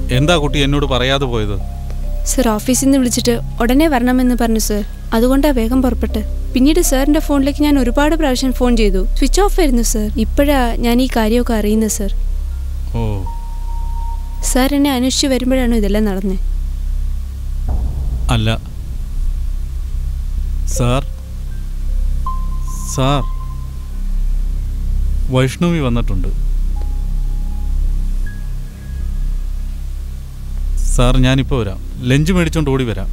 എന്താ കുട്ടി എന്നോട് പറയാതെ പോയത് സർ ഓഫീസിൽ നിന്ന് വിളിച്ചിട്ട് ഉടനെ വരണമെന്ന് പറഞ്ഞു സർ അതുകൊണ്ടാ വേഗം പുറപ്പെട്ട് പിന്നീട് സാറിന്റെ ഫോണിലേക്ക് ഞാൻ ഒരുപാട് പ്രാവശ്യം ഫോൺ ചെയ്തു സ്വിച്ച് ഓഫ് ആയിരുന്നു സർ ഇപ്പോഴാ ഞാൻ ഈ കാര്യമൊക്കെ അറിയുന്നത് സർ ഓ സാർ എന്നെ അന്വേഷിച്ച് വരുമ്പോഴാണ് ഇതെല്ലാം നടന്നത് അല്ല സാർ സാർ വൈഷ്ണവി വന്നിട്ടുണ്ട് സാർ ഞാനിപ്പോൾ വരാം ലഞ്ച് മേടിച്ചോണ്ട് ഓടി വരാം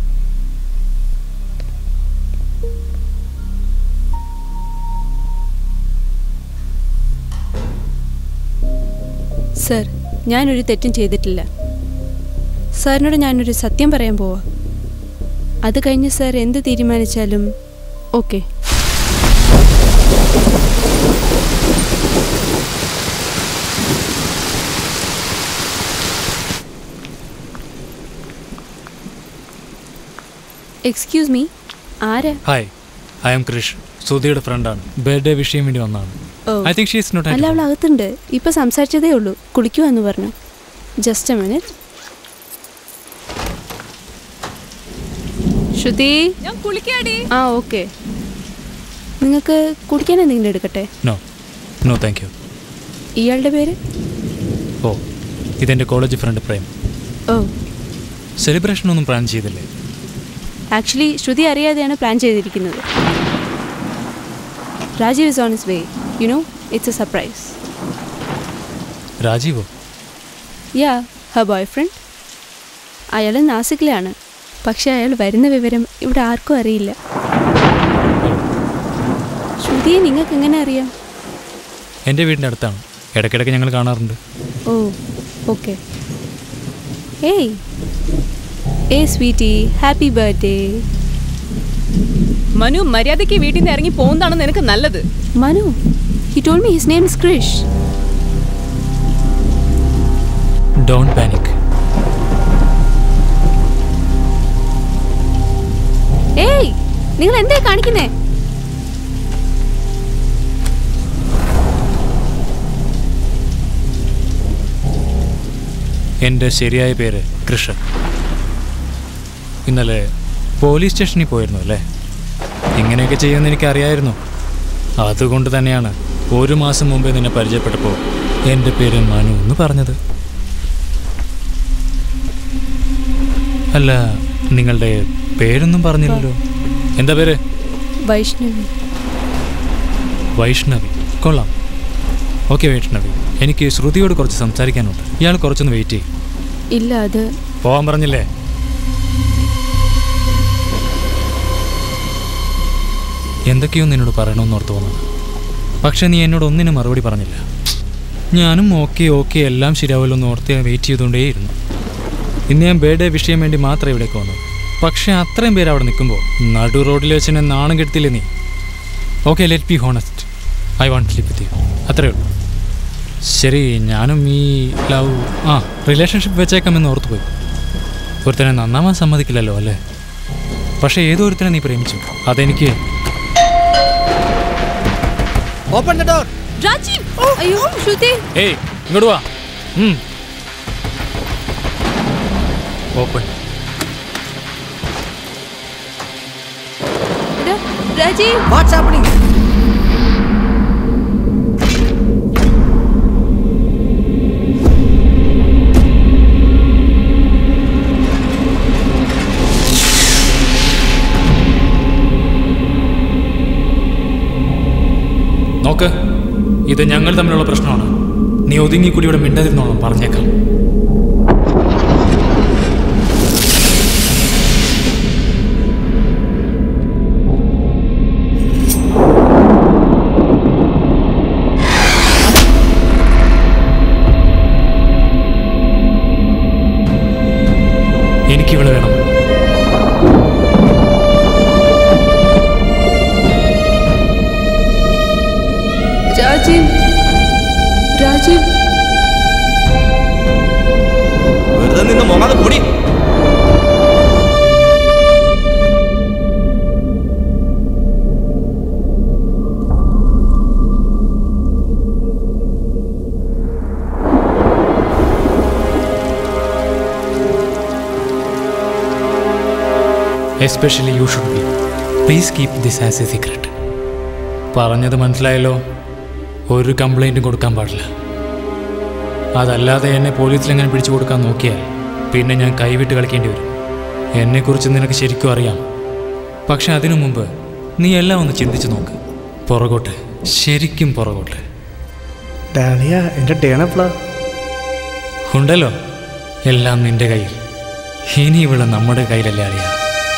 സർ ഞാനൊരു തെറ്റും ചെയ്തിട്ടില്ല സാറിനോട് ഞാനൊരു സത്യം പറയാൻ പോവാ അത് കഴിഞ്ഞ് സാർ എന്ത് തീരുമാനിച്ചാലും ഓക്കെ എക്സ്ക്യൂസ് മീ ആരാ ഹായ് ഐ ആം ക്രിഷ് സുധിയുടെ ഫ്രണ്ടാണ് ബർത്ത്ഡേ വിഷയം വേണ്ടി വന്നതാണ് oh I think she's not അല്ല അവൾ അകത്തുണ്ട് ഇപ്പൊ സംസാരിച്ചതേ ഉള്ളൂ കുളിക്കുവാന്ന് പറഞ്ഞു ജസ്റ്റ് എ മിനിറ്റ് ശ്രുതി ഞാൻ കുളിക്കാടി ആ ഓക്കെ നിങ്ങൾക്ക് കുടിക്കാൻ എന്തെങ്കിലും എടുക്കട്ടെ നോ നോ താങ്ക് യു ഇയാളുടെ പേര് ഓ ഇതെൻ്റെ കോളേജ് ഫ്രണ്ട് പ്രേം ഓ സെലിബ്രേഷൻ ഒന്നും പ്ലാൻ ചെയ്തില്ലേ ആക്ച്വലി ശ്രുതി അറിയാതെയാണ് പ്ലാൻ ചെയ്തിരിക്കുന്നത് Rajeev is on is way you know it's a surprise രാജീവോ യാ ഹ ബോയ് ഫ്രണ്ട് അയാൾ നാസിക്കിലാണ് പക്ഷെ അയാൾ വരുന്ന വിവരം ഇവിടെ ആർക്കും അറിയില്ല ശ്രുതിയെ നിങ്ങൾക്ക് എങ്ങനെ അറിയാം എൻ്റെ വീടിൻ്റെ അടുത്താണ് ഇടയ്ക്കിടയ്ക്ക് ഞങ്ങൾ കാണാറുണ്ട് ഓ ഓക്കെ ഏയ് ഏ സ്വീറ്റി ഹാപ്പി ബർത്ത്ഡേ മനു മര്യാദയ്ക്ക് വീട്ടിൽ നിന്ന് ഇറങ്ങി പോകുന്നതാണ് നിനക്ക് നല്ലത് Manu he told me his name is Krish don't panic ഏയ് നിങ്ങൾ എന്താ കാണിക്കുന്നേ എൻ്റെ ശരിയായ പേര് കൃഷ്ണൻ ഇന്നലെ പോലീസ് സ്റ്റേഷനിൽ പോയിരുന്നു അല്ലേ ഇങ്ങനെയൊക്കെ ചെയ്യുമെന്ന് എനിക്കറിയായിരുന്നു അതുകൊണ്ട് തന്നെയാണ് ഒരു മാസം മുമ്പേ നിന്നെ പരിചയപ്പെട്ടപ്പോൾ എൻ്റെ പേര് മനു എന്ന് പറഞ്ഞത് അല്ല നിങ്ങളുടെ പേരൊന്നും പറഞ്ഞില്ലല്ലോ എന്താ പേര് വൈഷ്ണവി വൈഷ്ണവി കൊള്ളാം ഓക്കെ വൈഷ്ണവി എനിക്ക് ശ്രുതിയോട് കുറച്ച് സംസാരിക്കാനുണ്ട് ഇയാൾ കുറച്ചൊന്ന് വെയിറ്റ് ചെയ്യും ഇല്ല അത് പോവാൻ പറഞ്ഞില്ലേ എന്തൊക്കെയോ നിന്നോട് പറയണമെന്ന് ഓർത്ത് വന്നത് പക്ഷെ നീ എന്നോട് ഒന്നിനും മറുപടി പറഞ്ഞില്ല ഞാനും ഓക്കെ ഓക്കെ എല്ലാം ശരിയാവുമല്ലോ എന്ന് ഓർത്ത് വെയിറ്റ് ചെയ്തുകൊണ്ടേയിരുന്നു ഇന്ന് ഞാൻ ബർത്ത്ഡേ വിഷയം വേണ്ടി മാത്രമേ ഇവിടേക്ക് വന്നത് പക്ഷെ അത്രയും പേര് അവിടെ നിൽക്കുമ്പോൾ നടു റോഡിൽ വെച്ച് എന്നെ നാണം കെടുത്തില്ലേ നീ okay let be honest I want slip with you അത്രേ ഉള്ളൂ ശരി ഞാനും ഈ ലവ് ആ റിലേഷൻഷിപ്പ് വെച്ചേക്കാമെന്ന് ഓർത്തു പോയി ഒരുത്തനെ നന്നാവാൻ സമ്മതിക്കില്ലല്ലോ അല്ലേ പക്ഷേ ഏതോ ഒരുത്തനെ നീ പ്രേമിച്ചു അതെനിക്ക് ഓപ്പൺ ദ ഡോർ രാജീവ് അയ്യോ ശ്രുതി ഏയ് ഇങ്ങോട്ട് വാ ഓപ്പൺ എടാ, രാജീവ് വാട്ട്സ് ഹാപ്പനിങ് നോക്ക് ഇത് ഞങ്ങൾ തമ്മിലുള്ള പ്രശ്നമാണ് നീ ഒതുങ്ങിക്കൂടി ഇവിടെ മിണ്ടാതിരുന്നോളാം പറഞ്ഞേക്കാം എനിക്കിവിടെ വേണം Rajeev Rajeev especially you should be please keep this as a secret പറഞ്ഞത് മനസ്സിലായല്ലോ ഒരു കംപ്ലൈൻറ്റും കൊടുക്കാൻ പാടില്ല അതല്ലാതെ എന്നെ പോലീസിലെങ്ങനെ പിടിച്ചു കൊടുക്കാൻ നോക്കിയാൽ പിന്നെ ഞാൻ കൈവിട്ട് കളിക്കേണ്ടി വരും എന്നെക്കുറിച്ച് നിനക്ക് ശരിക്കും അറിയാം പക്ഷെ അതിനു മുമ്പ് നീ എല്ലാം ഒന്ന് ചിന്തിച്ചു നോക്ക് പുറകോട്ട് ശരിക്കും പുറകോട്ട് ഡാലിയ എൻ്റെ ടേണപ്ലാ ഉണ്ടല്ലോ എല്ലാം നിന്റെ കയ്യിൽ ഇനി ഇവിടെ നമ്മുടെ കയ്യിലല്ലേ അറിയാം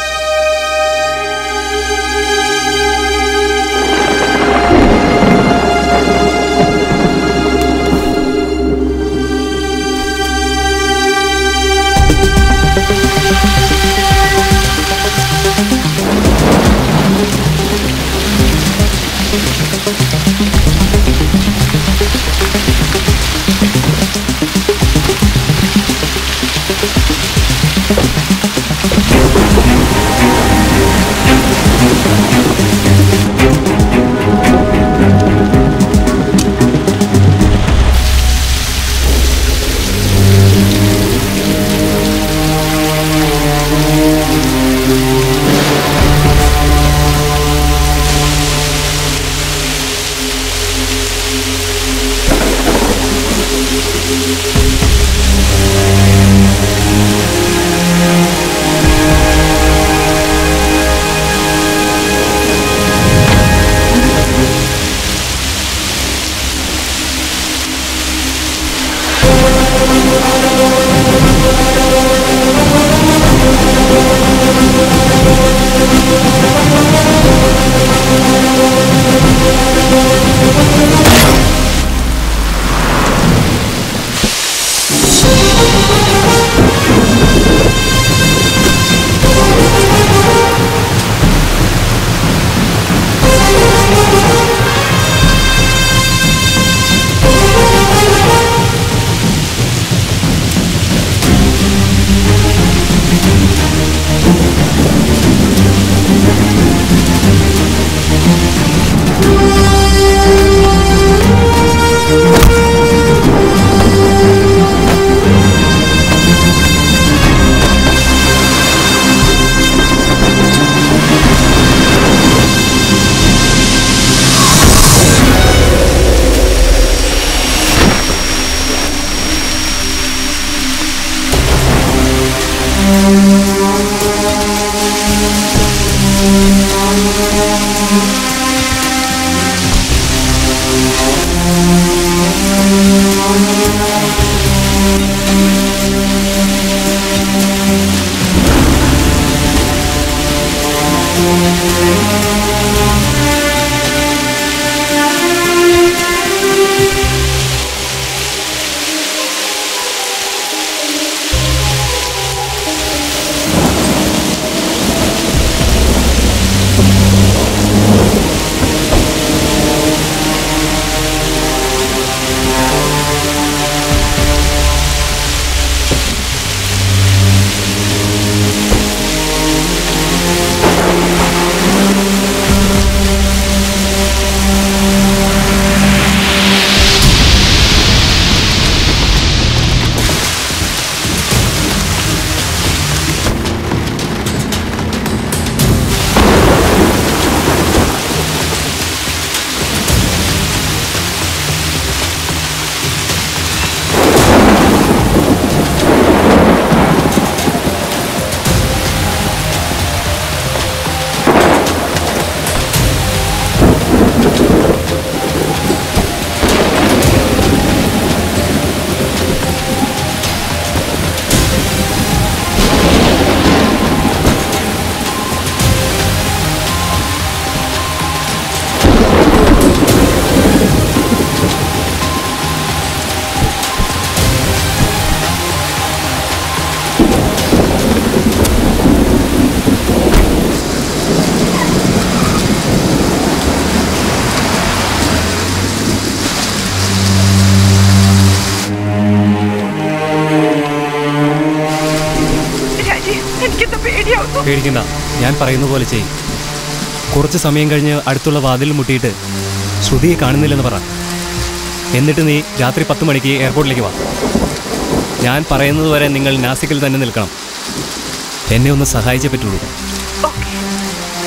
പേടിക്കണ്ട ഞാൻ പറയുന്ന പോലെ ചെയ്യും കുറച്ച് സമയം കഴിഞ്ഞ് അടുത്തുള്ള വാതിൽ മുട്ടിയിട്ട് ശ്രുതിയെ കാണുന്നില്ലെന്ന് പറ എന്നിട്ട് നീ രാത്രി പത്ത് മണിക്ക് എയർപോർട്ടിലേക്ക് വാ ഞാൻ പറയുന്നത് വരെ നിങ്ങൾ നാസിക്കിൽ തന്നെ നിൽക്കണം എന്നെ ഒന്ന് സഹായിച്ചേ പറ്റുള്ളൂ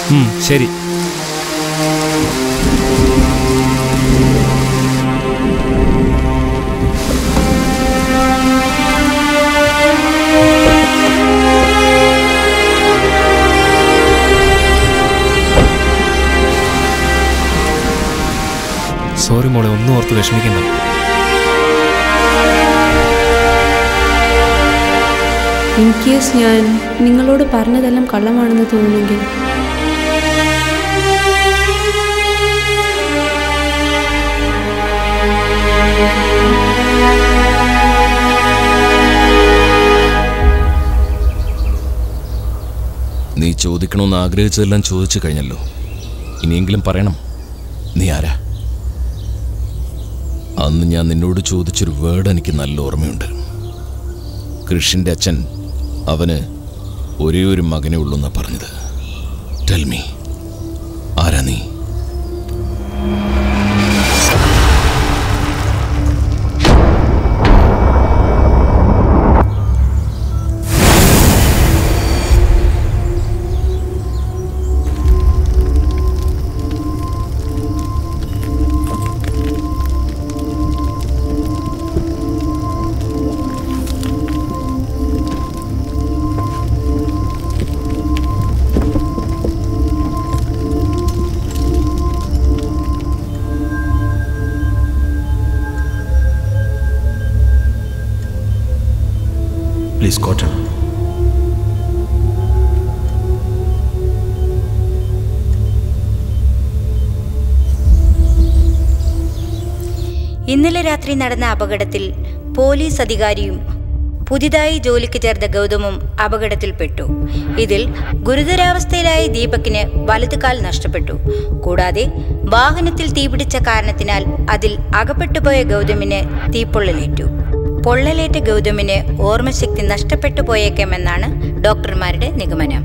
ഉം, ശരി സോറി മോളെ ഒന്നും ഓർത്ത് വിഷമിക്കണ്ട ഇൻ കേസ് ഞാൻ നിങ്ങളോട് പറഞ്ഞതെല്ലാം കള്ളമാണെന്ന് തോന്നുന്നെങ്കിൽ നീ ചോദിക്കണമെന്ന് ആഗ്രഹിച്ചതെല്ലാം ചോദിച്ചു കഴിഞ്ഞല്ലോ ഇനിയെങ്കിലും പറയണം നീ ആരാ അന്ന് ഞാൻ നിന്നോട് ചോദിച്ചൊരു വേർഡ് എനിക്ക് നല്ല ഓർമ്മയുണ്ട് കൃഷിൻ്റെ അച്ഛൻ അവന് ഒരേ ഒരു മകനേ ഉള്ളൂ എന്നാ പറഞ്ഞത് ടെൽ മീ ആരാ നീ Please, Cotton. ഇന്നലെ രാത്രി നടന്ന അപകടത്തിൽ പോലീസ് അധികാരിയും പുതിയതായി ജോലിക്ക് ചേർന്ന ഗൗതമും അപകടത്തിൽപ്പെട്ടു ഇതിൽ ഗുരുതരാവസ്ഥയിലായ ദീപകിന് വലതുകാൽ നഷ്ടപ്പെട്ടു കൂടാതെ വാഹനത്തിൽ തീപിടിച്ച കാരണത്തിനാൽ അതിൽ അകപ്പെട്ടുപോയ ഗൗതമിന് തീപ്പൊള്ളലേറ്റു പൊള്ളലേറ്റ ഗൗതമിന് ഓർമ്മശക്തി നഷ്ടപ്പെട്ടു പോയേക്കാമെന്നാണ് ഡോക്ടർമാരുടെ നിഗമനം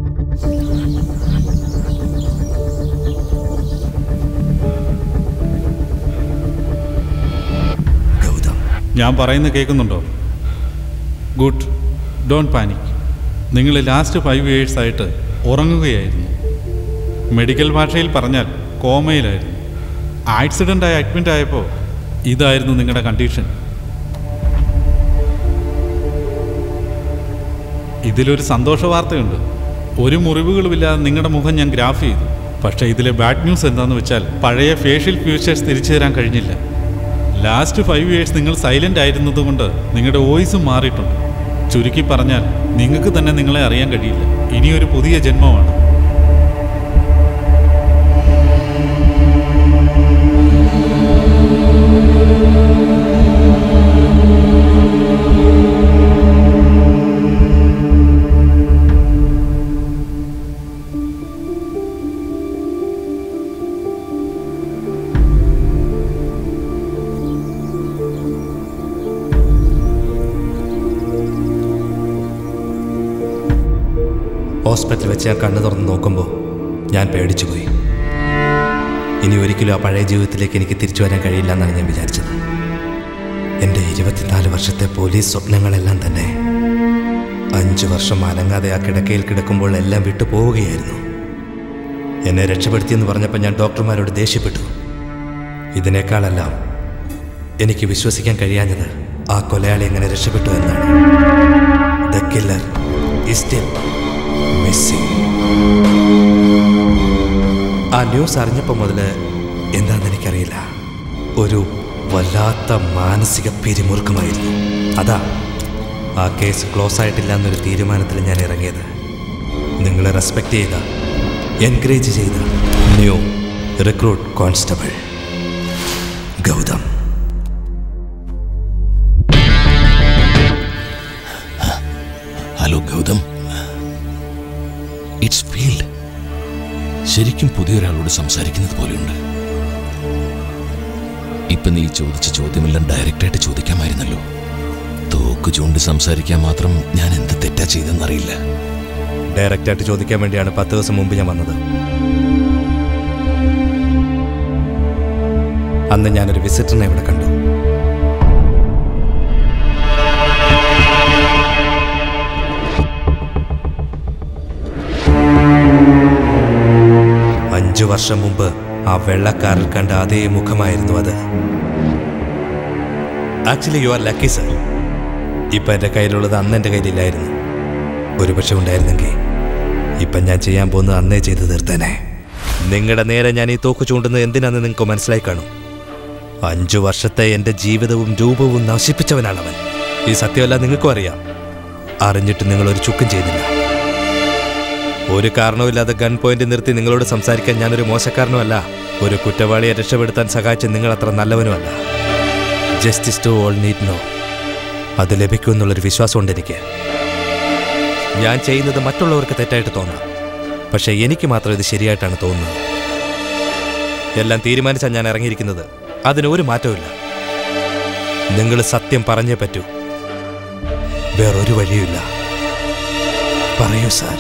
ഞാൻ പറയുന്നത് കേൾക്കുന്നുണ്ടോ ഗുഡ് ഡോണ്ട് പാനിക് നിങ്ങൾ ലാസ്റ്റ് ഫൈവ് ഇയേഴ്സായിട്ട് ഉറങ്ങുകയായിരുന്നു മെഡിക്കൽ ഭാഷയിൽ പറഞ്ഞാൽ കോമയിലായിരുന്നു ആക്സിഡൻ്റായി അഡ്മിറ്റ് ആയപ്പോൾ ഇതായിരുന്നു നിങ്ങളുടെ കണ്ടീഷൻ ഇതിലൊരു സന്തോഷ വാർത്തയുണ്ട് ഒരു മുറിവുകളുമില്ലാതെ നിങ്ങളുടെ മുഖം ഞാൻ ഗ്രാഫ് ചെയ്തു പക്ഷേ ഇതിലെ ബാഡ് ന്യൂസ് എന്താണെന്ന് വെച്ചാൽ പഴയ ഫേഷ്യൽ ഫ്യൂച്ചേഴ്സ് തിരിച്ചു തരാൻ കഴിഞ്ഞില്ല ലാസ്റ്റ് ഫൈവ് ഇയേഴ്സ് നിങ്ങൾ സൈലൻ്റ് ആയിരുന്നതുകൊണ്ട് നിങ്ങളുടെ വോയിസും മാറിയിട്ടുണ്ട് ചുരുക്കി പറഞ്ഞാൽ നിങ്ങൾക്ക് തന്നെ നിങ്ങളെ അറിയാൻ കഴിയില്ല ഇനിയൊരു പുതിയ ജന്മമാണ് ഹോസ്പിറ്റലിൽ വെച്ച് ഞാൻ കണ്ണു തുറന്ന് നോക്കുമ്പോൾ ഞാൻ പേടിച്ചുപോയി ഇനി ഒരിക്കലും ആ പഴയ ജീവിതത്തിലേക്ക് എനിക്ക് തിരിച്ചു വരാൻ കഴിയില്ല എന്നാണ് ഞാൻ വിചാരിച്ചത് എൻ്റെ ഇരുപത്തിനാല് വർഷത്തെ പോലീസ് സ്വപ്നങ്ങളെല്ലാം തന്നെ അഞ്ച് വർഷം അനങ്ങാതെ ആ കിടക്കയിൽ കിടക്കുമ്പോൾ എല്ലാം വിട്ടു പോവുകയായിരുന്നു എന്നെ രക്ഷപ്പെടുത്തിയെന്ന് പറഞ്ഞപ്പോൾ ഞാൻ ഡോക്ടർമാരോട് ദേഷ്യപ്പെട്ടു ഇതിനേക്കാളെല്ലാം എനിക്ക് വിശ്വസിക്കാൻ കഴിയാഞ്ഞത് ആ കൊലയാളി എങ്ങനെ രക്ഷപ്പെട്ടു എന്നാണ് the killer is still missing. ആ ന്യൂസ് അറിഞ്ഞപ്പോൾ മുതൽ എന്താണെന്ന് എനിക്കറിയില്ല ഒരു വല്ലാത്ത മാനസിക പിരിമുറുക്കമായിരുന്നു അതാ ആ കേസ് ക്ലോസ് ആയിട്ടില്ല എന്നൊരു തീരുമാനത്തിൽ ഞാൻ ഇറങ്ങിയത് നിങ്ങളെ റെസ്പെക്റ്റ് ചെയ്ത എൻകറേജ് ചെയ്ത new recruit constable Gautam hello Gautam it's field ശരിക്കും പുതിയൊരാളോട് സംസാരിക്കുന്നത് പോലെയുണ്ട് ഇപ്പൊ നീ ചോദിച്ച ചോദ്യമെല്ലാം ഡയറക്റ്റായിട്ട് ചോദിക്കാമായിരുന്നല്ലോ തോക്ക് ചൂണ്ടി സംസാരിക്കാൻ മാത്രം ഞാൻ എന്ത് തെറ്റാ ചെയ്തെന്നറിയില്ല ഡയറക്റ്റായിട്ട് ചോദിക്കാൻ വേണ്ടിയാണ് പത്ത് ദിവസം മുമ്പ് ഞാൻ വന്നത് അന്ന് ഞാനൊരു വിസിറ്ററിനെ ഇവിടെ കണ്ടു അഞ്ചു വർഷം മുമ്പ് ആ വെള്ളക്കാരിൽ കണ്ട അതേ മുഖമായിരുന്നു അത് actually you are lucky sir ഇപ്പം എൻ്റെ കയ്യിലുള്ളത് അന്ന് എൻ്റെ കയ്യിലില്ലായിരുന്നു ഒരു പക്ഷെ ഉണ്ടായിരുന്നെങ്കിൽ ഇപ്പം ഞാൻ ചെയ്യാൻ പോകുന്നത് അന്നേ ചെയ്ത് തീർത്തേനെ നിങ്ങളുടെ നേരെ ഞാൻ ഈ തോക്ക് ചൂണ്ടുന്നത് എന്തിനാന്ന് നിങ്ങൾക്ക് മനസ്സിലായി കാണും അഞ്ചു വർഷത്തെ എൻ്റെ ജീവിതവും രൂപവും നശിപ്പിച്ചവനാണ് അവൻ ഈ സത്യമല്ല നിങ്ങൾക്കും അറിയാം അറിഞ്ഞിട്ട് നിങ്ങൾ ഒരു ചുക്കും ചെയ്തില്ല ഒരു കാരണവുമില്ലാതെ ഗൺ പോയിന്റ് നിർത്തി നിങ്ങളോട് സംസാരിക്കാൻ ഞാനൊരു മോശക്കാരനുമല്ല ഒരു കുറ്റവാളിയെ രക്ഷപ്പെടുത്താൻ സഹായിച്ച നിങ്ങൾ അത്ര നല്ലവനുമല്ല justice to all need no അത് ലഭിക്കുമെന്നുള്ളൊരു വിശ്വാസമുണ്ട് എനിക്ക് ഞാൻ ചെയ്യുന്നത് മറ്റുള്ളവർക്ക് തെറ്റായിട്ട് തോന്നാം പക്ഷേ എനിക്ക് മാത്രം ഇത് ശരിയായിട്ടാണ് തോന്നുന്നത് എല്ലാം തീരുമാനിച്ചാണ് ഞാൻ ഇറങ്ങിയിരിക്കുന്നത് അതിന് ഒരു മാറ്റവുമില്ല നിങ്ങൾ സത്യം പറഞ്ഞേ പറ്റൂ വേറൊരു വഴിയുമില്ല പറയൂ സാർ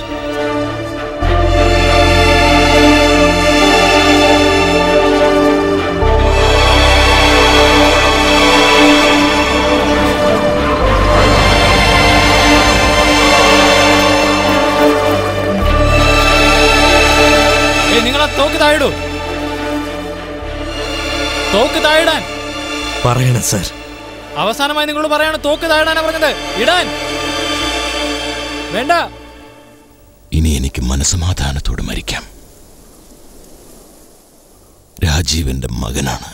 ഏയ് നിങ്ങൾ ആ തോക്ക് താഴിടൂ തോക്ക് താഴിടാൻ പറയണം സാർ അവസാനമായി നിങ്ങളോട് പറയാണ് തോക്ക് താഴിടാനാ പറഞ്ഞത് ഇടാൻ വേണ്ട ഇനി എനിക്ക് മനസമാധാനത്തോടെ മരിക്കാം രാജീവന്റെ മകനാണ്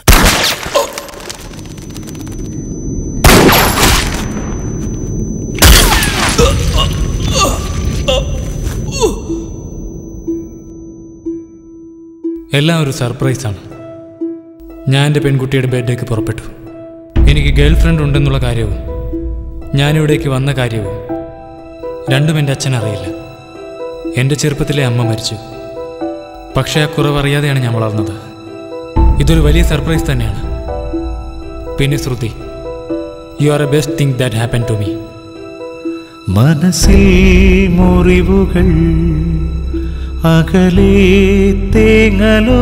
എല്ലാം ഒരു സർപ്രൈസാണ് ഞാൻ എൻ്റെ പെൺകുട്ടിയുടെ ബർത്ത്ഡേക്ക് പുറപ്പെട്ടു എനിക്ക് ഗേൾ ഫ്രണ്ട് ഉണ്ടെന്നുള്ള കാര്യവും ഞാനിവിടേക്ക് വന്ന കാര്യവും രണ്ടും എൻ്റെ അച്ഛൻ അറിയില്ല എൻ്റെ ചെറുപ്പത്തിലെ അമ്മ മരിച്ചു പക്ഷേ ആ കുറവ് അറിയാതെയാണ് ഞാൻ വളർന്നത് ഇതൊരു വലിയ സർപ്രൈസ് തന്നെയാണ് പിന്നെ Shruti you are a best thing that happen to me മനസ്സിൽ മുറിവുകൾ അകലെ തേങ്ങലോ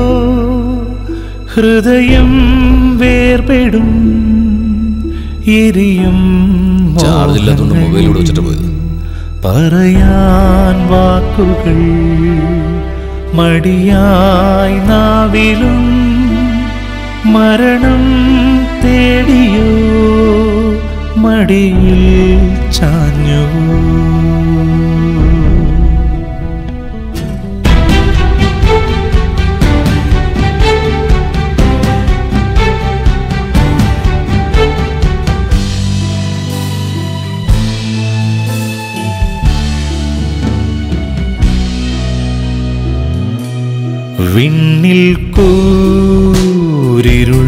ഹൃദയം വേർപെടും എരിയും ചാർജ് ഇല്ലാത്തതുകൊണ്ട് മൊബൈലിലൂടെ വെച്ചിട്ട് പോയത് പറയാൻ വാക്കുകൾ മടിയായി നാവിലും മരണം തേടിയോ മടിയിൽ ചാഞ്ഞു വിണ്ണിൽ കൂരിരുൾ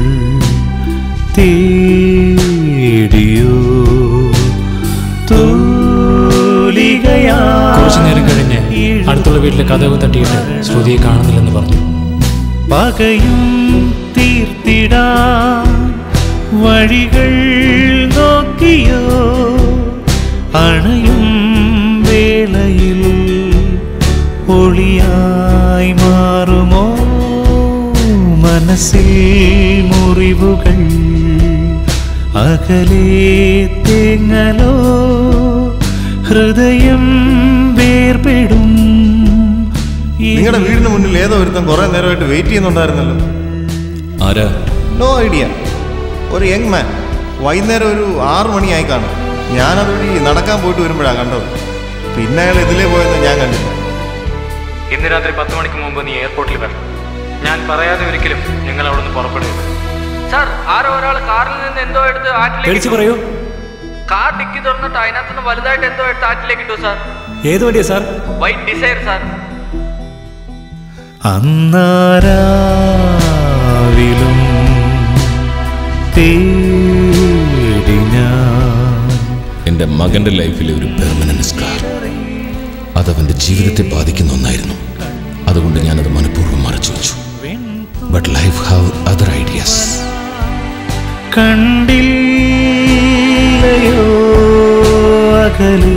തേടിയോ തൂലികയാ കുറച്ചു നേരം കഴിഞ്ഞ് അടുത്തുള്ള വീട്ടിലെ കഥവ് തട്ടിയിട്ട് ശ്രുതിയെ കാണുന്നില്ലെന്ന് പറഞ്ഞു പകയും തീർത്തിടാ വഴികൾ നോക്കിയോ അണയും വേളയിൽ ഒളിയായി മാറുമോ മനസ്സിൽ മുറിവുകൾ അകലെ തേങ്ങലോ ഹൃദയം വേർപെടും നിങ്ങളുടെ വീടിന് മുന്നിൽ ഏതോ ഒരുത്തൻ കുറെ നേരമായിട്ട് വെയിറ്റ് ചെയ്യുന്നുണ്ടായിരുന്നല്ലോ ആരാ നോ ഐഡിയ ഒരു യങ് മാൻ വൈകുന്നേരം ഒരു ആറു മണിയായി കാണും ഞാനതുവഴി നടക്കാൻ പോയിട്ട് വരുമ്പോഴാണ് കണ്ടത് പിന്നെ അയാൾ ഇതിലേ പോയെന്ന് ഞാൻ കണ്ടില്ല ഇന്ന് രാത്രി പത്ത് മണിക്ക് മുമ്പ് നീ എയർപോർട്ടിൽ വരണം ഞാൻ പറയാതെ ഒരിക്കലും ഞങ്ങൾ അവിടെ നിന്ന് പുറപ്പെടരുത് സാർ ആരോ ഒരാൾ കാറിൽ നിന്ന് എന്തോ എടുത്ത് തെളിച്ച് ആറ്റിലേക്ക് പറയൂ കാർ ഡിക്കി തുറന്നിട്ട് അതിനകത്ത് നിന്ന് വലുതായിട്ട് എന്തോ എടുത്ത് ആറ്റിലേക്ക് ഇട്ടു സാർ ഏത് വണ്ടിയാ സാർ വൈറ്റ് ഡിസൈർ സാർ അന്നാരാവിലും തേടി ഞാൻ എൻ്റെ മകൻ്റെ ലൈഫിലെ ഒരു പെർമനന്റ് സ്കാർ അതവൻ്റെ ജീവിതത്തെ ബാധിക്കുന്ന ഒന്നായിരുന്നു അതുകൊണ്ട് ഞാനത് മനഃപൂർവ്വം മറച്ചു വെച്ചു but life have other ideas കണ്ടില്ലയോ അകലേ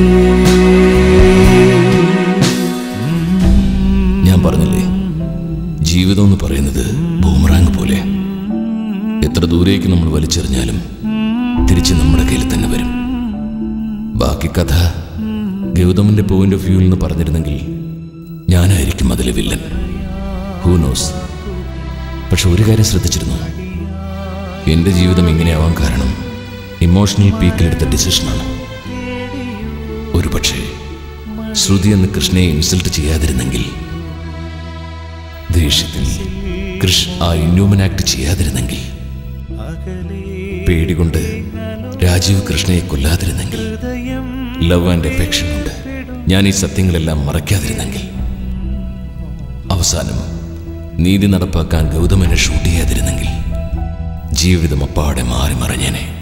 ഞാൻ പറഞ്ഞില്ലേ ജീവിതം എന്ന് പറയുന്നത് ബൂമറാങ് പോലെ എത്ര ദൂരേക്ക് നമ്മൾ വലിച്ചെറിഞ്ഞാലും തിരിച്ച് നമ്മുടെ കയ്യിൽ തന്നെ വരും ബാക്കി കഥ ഗൗതമിന്റെ പോയിന്റ് ഓഫ് വ്യൂവിൽ നിന്ന് പറഞ്ഞിരുന്നെങ്കിൽ ഞാനായിരിക്കും അതിലെ വില്ലൻ ഹൂ നോസ് പക്ഷെ ഒരു കാര്യം ശ്രദ്ധിച്ചിരുന്നു എൻ്റെ ജീവിതം ഇങ്ങനെയാവാൻ കാരണം ഇമോഷണൽ പീക്കിലെടുത്ത ഡിസിഷനാണ് ഒരു പക്ഷേ ശ്രുതി എന്ന് കൃഷ്ണയെ ഇൻസൾട്ട് ചെയ്യാതിരുന്നെങ്കിൽ ദേഷ്യത്തിൽ കൃഷ് ആ ഇൻഹ്യൂമൻ ആക്ട് ചെയ്യാതിരുന്നെങ്കിൽ പേടികൊണ്ട് രാജീവ് കൃഷ്ണയെ കൊല്ലാതിരുന്നെങ്കിൽ ലവ് ആൻഡ് എഫെക്ഷൻ കൊണ്ട് ഞാൻ ഈ സത്യങ്ങളെല്ലാം മറയ്ക്കാതിരുന്നെങ്കിൽ അവസാനം നീതി നടപ്പാക്കാൻ ഗൗതമനെ ഷൂട്ട് ചെയ്യാതിരുന്നെങ്കിൽ ജീവിതം അപ്പാടെ മാറി മറിഞ്ഞേനെ